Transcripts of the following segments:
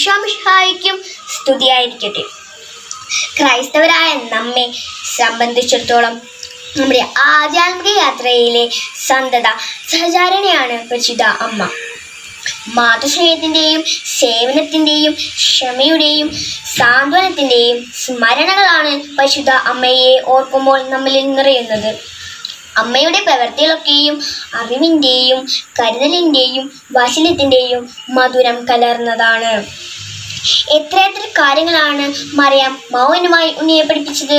ഈശോമിഷായിക്കും സ്തുതിയായിരിക്കട്ടെ ക്രൈസ്തവരായ നമ്മെ സംബന്ധിച്ചിടത്തോളം നമ്മുടെ ആധ്യാത്മിക യാത്രയിലെ സന്തത സഹചാരിണിയാണ് പരിശുദ്ധ അമ്മ മാതൃസ്നേഹത്തിൻ്റെയും സേവനത്തിൻ്റെയും ക്ഷമയുടെയും സാന്ത്വനത്തിൻ്റെയും സ്മരണകളാണ് പരിശുദ്ധ അമ്മയെ ഓർക്കുമ്പോൾ നമ്മളിൽ നിറയുന്നത് അമ്മയുടെ പ്രവൃത്തികളൊക്കെയും അറിവിൻ്റെയും കരുതലിൻ്റെയും വാത്സല്യത്തിൻ്റെയും മധുരം കലർന്നതാണ് എത്രയെത്ര കാര്യങ്ങളാണ് മറിയാം മൗനമായി ഉണ്ണിയെ പഠിപ്പിച്ചത്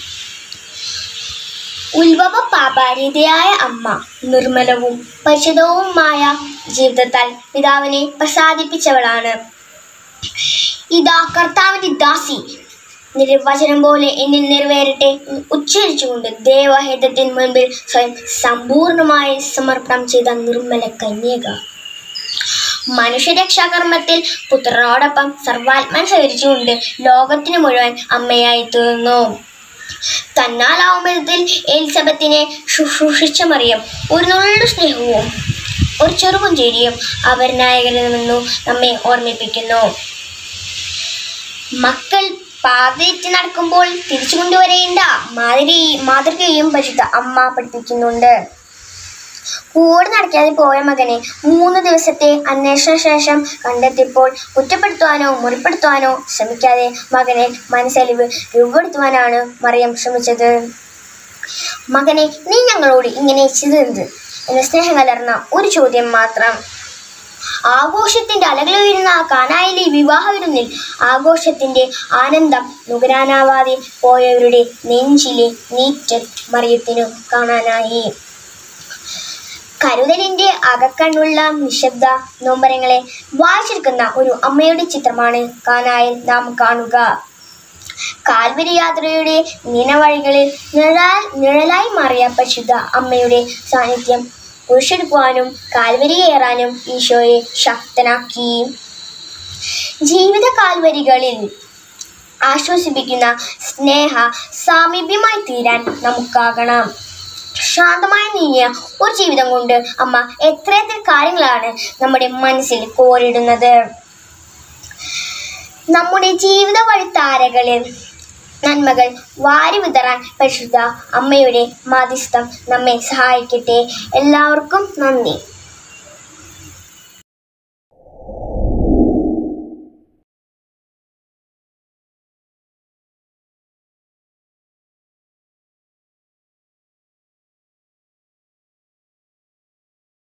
ഉത്ഭവ പാപാരിതയായ അമ്മ നിർമ്മലവും പരിശുദ്ധവുമായ ജീവിതത്താൽ പിതാവിനെ പ്രസാദിപ്പിച്ചവളാണ് ഇതാ കർത്താവിന്റെ ദാസി നിർവചനം പോലെ എന്നിൽ നിറവേറട്ടെ എന്ന് ഉച്ചരിച്ചുകൊണ്ട് ദേവഹേദത്തിന് മുൻപിൽ സ്വയം സമ്പൂർണമായി സമർപ്പണം ചെയ്ത നിർമ്മല കന്യക മനുഷ്യരക്ഷാകർമ്മത്തിൽ പുത്രനോടൊപ്പം സർവാത്മൻ സഹകരിച്ചുകൊണ്ട് ലോകത്തിന് മുഴുവൻ അമ്മയായി തീർന്നു തന്നാലാവും വിധത്തിൽ എലിസബത്തിനെ ശുശ്രൂഷിച്ച മറിയം ഒരു നുള്ളു സ്നേഹവും ഒരു ചെറുപുഞ്ചേരിയും അവർ നായകരുമെന്നു നമ്മെ ഓർമ്മിപ്പിക്കുന്നു മക്കൾ പാതയിട്ട് നടക്കുമ്പോൾ തിരിച്ചു കൊണ്ടുവരേണ്ട മാതിരി മാതൃകയും പരിശുദ്ധ അമ്മ പഠിപ്പിക്കുന്നുണ്ട് കൂടെ നടക്കാതെ പോയ മകനെ മൂന്ന് ദിവസത്തെ അന്വേഷണ ശേഷം കണ്ടെത്തിയപ്പോൾ കുറ്റപ്പെടുത്തുവാനോ മുറിപ്പെടുത്തുവാനോ ശ്രമിക്കാതെ മകനെ മനസ്സലിവ് രൂപപ്പെടുത്തുവാനാണ് മറിയം ശ്രമിച്ചത് മകനെ നീ ഞങ്ങളോട് ഇങ്ങനെ ചെയ്തത് എന്ന സ്നേഹം കലർന്ന ഒരു ചോദ്യം മാത്രം ആഘോഷത്തിന്റെ അലകളുയരുന്ന കാനായിലെ വിവാഹ വിരുന്നിൽ ആഘോഷത്തിന്റെ ആനന്ദം നുകരാനാവാതെ പോയവരുടെ നെഞ്ചിലെ നീറ്റൽ മറിയത്തിനു കാണാനായി കരുതലിന്റെ അകക്കണ്ണുള്ള നിശബ്ദ നൊമ്പരങ്ങളെ വായിച്ചെടുക്കുന്ന ഒരു അമ്മയുടെ ചിത്രമാണ് കാനായിൽ നാം കാണുക കാൽവരി യാത്രയുടെ നിലവഴികളിൽ നിഴലാൽ നിഴലായി മാറിയ പരിശുദ്ധ അമ്മയുടെ സാന്നിധ്യം കുരിശെടുക്കുവാനും കാൽവരി കയറാനും ഈശോയെ ശക്തനാക്കി ജീവിത കാൽവരികളിൽ ആശ്വസിപ്പിക്കുന്ന സ്നേഹ സാമീപ്യമായി തീരാൻ നമുക്കാകണം ശാന്തമായി നീങ്ങിയ ഒരു ജീവിതം കൊണ്ട് അമ്മ എത്രയെത്ര കാര്യങ്ങളാണ് നമ്മുടെ മനസ്സിൽ കോരിടുന്നത് നമ്മുടെ ജീവിത വഴിത്താരകളിൽ നന്മകൾ വാരി വിതറാൻ പരിശുദ്ധ അമ്മയുടെ മാധ്യസ്ഥം നമ്മെ സഹായിക്കട്ടെ എല്ലാവർക്കും നന്ദി